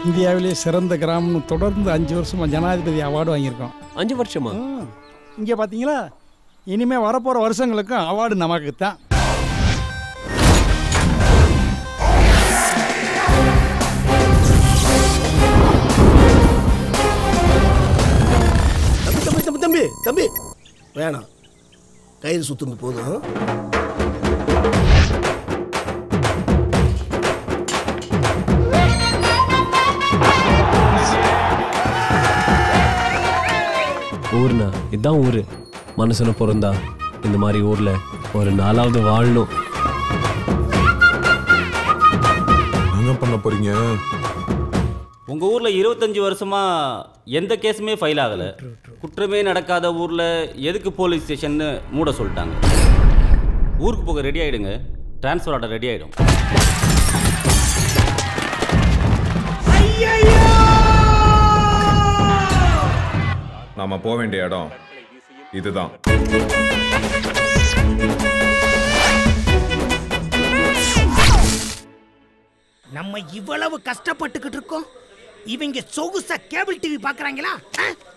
இந்தியாவிலே சிறந்த கிராமம்னு தொடர்ந்து அஞ்சு வருஷமா ஜனாதிபதி அவார்டு வாங்கியிருக்கோம் அஞ்சு வருஷமா இங்கே பார்த்தீங்களா இனிமேல் வரப்போகிற வருஷங்களுக்கும் அவார்டு நமக்கு தான் தம்பி தம்பி தம்பி தம்பி தம்பி வேணாம் கயிறு சுத்துங்க போதும் ஊர்னா இதுதான் ஊரு மனுஷனை பிறந்தா இந்த மாதிரி ஊர்ல ஒரு நாலாவது வாழணும் என்ன பண்ண போறீங்க உங்க ஊர்ல இருபத்தஞ்சு வருஷமா எந்த கேஸுமே ஃபைல் ஆகல குற்றமே நடக்காத ஊர்ல எதுக்கு போலீஸ் ஸ்டேஷன்னு மூட சொல்லிட்டாங்க ஊருக்கு போக ரெடி ஆயிடுங்க டிரான்ஸ்ஃபர் ஆர்டர் ரெடி ஆயிடும் நாம போக வேண்டிய இடம் இதுதான் நம்ம இவ்வளவு கஷ்டப்பட்டுக்கிட்டு இருக்கோம் இவங்க சொகுசா கேபிள் டிவி பாக்குறாங்களா